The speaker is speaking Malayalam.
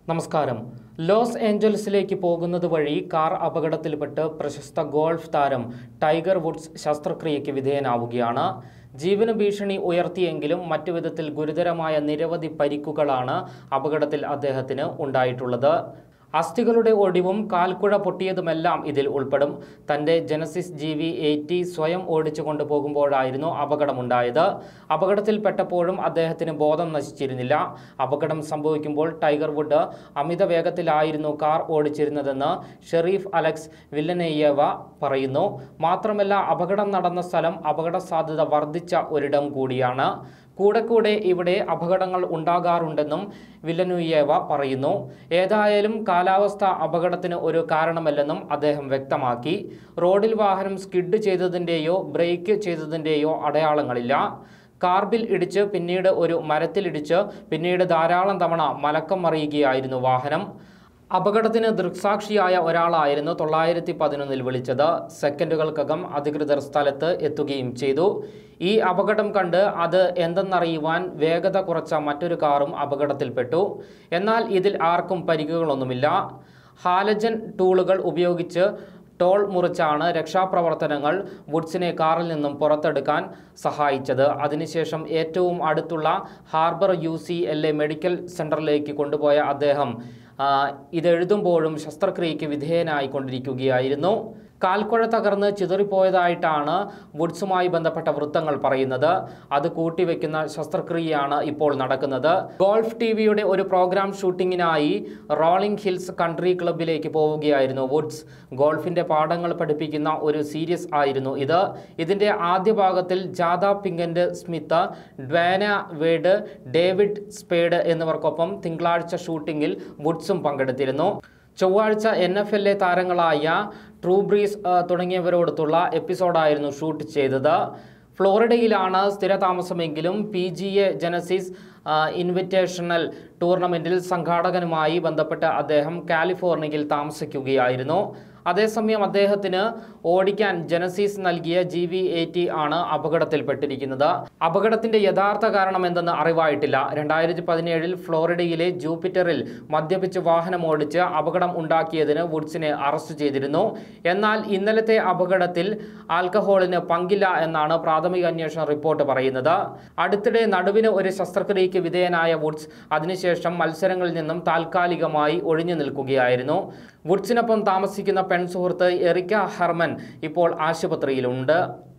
നമസ്കാരം ലോസ് ഏഞ്ചൽസിലേക്ക് പോകുന്നത് വഴി കാർ അപകടത്തിൽപ്പെട്ട് പ്രശസ്ത ഗോൾഫ് താരം ടൈഗർ വുഡ്സ് ശസ്ത്രക്രിയയ്ക്ക് വിധേയനാവുകയാണ് ജീവന ഭീഷണി ഉയർത്തിയെങ്കിലും മറ്റു വിധത്തിൽ ഗുരുതരമായ നിരവധി പരിക്കുകളാണ് അപകടത്തിൽ അദ്ദേഹത്തിന് ഉണ്ടായിട്ടുള്ളത് അസ്ഥികളുടെ ഒടിവും കാൽക്കുഴ പൊട്ടിയതുമെല്ലാം ഇതിൽ ഉൾപ്പെടും തൻ്റെ ജനസിസ് ജി വി എയ്റ്റി സ്വയം ഓടിച്ചു കൊണ്ടുപോകുമ്പോഴായിരുന്നു അപകടമുണ്ടായത് അപകടത്തിൽപ്പെട്ടപ്പോഴും അദ്ദേഹത്തിന് ബോധം നശിച്ചിരുന്നില്ല അപകടം സംഭവിക്കുമ്പോൾ ടൈഗർ വുഡ് അമിത വേഗത്തിലായിരുന്നു കാർ ഓടിച്ചിരുന്നതെന്ന് ഷെറീഫ് അലക്സ് വില്ലനെയ്യവ പറയുന്നു മാത്രമല്ല അപകടം നടന്ന സ്ഥലം അപകട സാധ്യത വർദ്ധിച്ച ഒരിടം കൂടിയാണ് കൂടെ കൂടെ ഇവിടെ അപകടങ്ങൾ ഉണ്ടാകാറുണ്ടെന്നും വില്ലനുയേവ പറയുന്നു ഏതായാലും കാലാവസ്ഥ അപകടത്തിന് ഒരു കാരണമല്ലെന്നും അദ്ദേഹം വ്യക്തമാക്കി റോഡിൽ വാഹനം സ്കിഡ് ചെയ്തതിൻ്റെയോ ബ്രേക്ക് ചെയ്തതിൻ്റെയോ അടയാളങ്ങളില്ല കാർബിൽ ഇടിച്ച് പിന്നീട് ഒരു മരത്തിലിടിച്ച് പിന്നീട് ധാരാളം തവണ മലക്കം മറിയുകയായിരുന്നു വാഹനം അപകടത്തിന് ദൃക്സാക്ഷിയായ ഒരാളായിരുന്നു തൊള്ളായിരത്തി പതിനൊന്നിൽ വിളിച്ചത് സെക്കൻഡുകൾക്കകം അധികൃതർ സ്ഥലത്ത് എത്തുകയും ചെയ്തു ഈ അപകടം കണ്ട് അത് എന്തെന്നറിയുവാൻ വേഗത കുറച്ച മറ്റൊരു കാറും അപകടത്തിൽപ്പെട്ടു എന്നാൽ ഇതിൽ ആർക്കും പരിക്കുകളൊന്നുമില്ല ഹാലജൻ ടൂളുകൾ ഉപയോഗിച്ച് ടോൾ മുറിച്ചാണ് രക്ഷാപ്രവർത്തനങ്ങൾ വുഡ്സിനെ കാറിൽ നിന്നും പുറത്തെടുക്കാൻ സഹായിച്ചത് അതിനുശേഷം ഏറ്റവും അടുത്തുള്ള Harbor U C L A medical സെൻറ്ററിലേക്ക് കൊണ്ടുപോയ അദ്ദേഹം ആ, ഇതെഴുതുമ്പോഴും ശസ്ത്രക്രിയയ്ക്ക് വിധേയനായിക്കൊണ്ടിരിക്കുകയായിരുന്നു കാൽക്കുഴ തകർന്ന് ചിതറിപ്പോയതായിട്ടാണ് വുഡ്സുമായി ബന്ധപ്പെട്ട വൃത്തങ്ങൾ പറയുന്നത് അത് കൂട്ടിവെക്കുന്ന ശസ്ത്രക്രിയയാണ് ഇപ്പോൾ നടക്കുന്നത് ഗോൾഫ് ടി വിയുടെ ഒരു പ്രോഗ്രാം ഷൂട്ടിങ്ങിനായി റോളിംഗ് ഹിൽസ് കൺട്രി ക്ലബിലേക്ക് പോവുകയായിരുന്നു വുഡ്സ് ഗോൾഫിന്റെ പാഠങ്ങൾ പഠിപ്പിക്കുന്ന ഒരു സീരീസ് ആയിരുന്നു ഇത് ഇതിന്റെ ആദ്യ ഭാഗത്തിൽ Jada Pinkett Smith Dwyane Wade David Spade എന്നിവർക്കൊപ്പം തിങ്കളാഴ്ച ഷൂട്ടിങ്ങിൽ വുഡ്സും പങ്കെടുത്തിരുന്നു ചൊവ്വാഴ്ച എൻ എഫ് എൽ എ താരങ്ങളായ ട്രൂബ്രീസ് ആ, തുടങ്ങിയവരോടൊത്തുള്ള എപ്പിസോഡായിരുന്നു ഷൂട്ട് ചെയ്തത് ഫ്ലോറിഡയിലാണ് സ്ഥിരതാമസമെങ്കിലും പി ജി എ ജനസിസ് ആ, ഇൻവിറ്റേഷണൽ ടൂർണമെൻറ്റിൽ സംഘാടകനുമായി ബന്ധപ്പെട്ട് അദ്ദേഹം കാലിഫോർണിയയിൽ താമസിക്കുകയായിരുന്നു അതേസമയം അദ്ദേഹത്തിന് ഓടിക്കാൻ ജനസീസ് നൽകിയ ജി വി എയ്റ്റി ആണ് അപകടത്തിൽപ്പെട്ടിരിക്കുന്നത് അപകടത്തിന്റെ യഥാർത്ഥ കാരണം എന്തെന്ന് അറിവായിട്ടില്ല രണ്ടായിരത്തി പതിനേഴിൽ ഫ്ലോറിഡയിലെ ജൂപ്പിറ്ററിൽ മദ്യപിച്ച് വാഹനം ഓടിച്ച് അപകടം ഉണ്ടാക്കിയതിന് വുഡ്സിനെ അറസ്റ്റ് ചെയ്തിരുന്നു എന്നാൽ ഇന്നലത്തെ അപകടത്തിൽ ആൽക്കഹോളിന് പങ്കില്ല എന്നാണ് പ്രാഥമിക അന്വേഷണ റിപ്പോർട്ട് പറയുന്നത് അടുത്തിടെ നടുവിന് ഒരു ശസ്ത്രക്രിയയ്ക്ക് വിധേയനായ വുഡ്സ് അതിനുശേഷം മത്സരങ്ങളിൽ നിന്നും താൽക്കാലികമായി ഒഴിഞ്ഞു നിൽക്കുകയായിരുന്നു വുഡ്സിനൊപ്പം താമസിക്കുന്ന പെൺസുഹൃത്ത് എറിക്ക ഹെർമൻ ഇപ്പോൾ ആശുപത്രിയിലുണ്ട്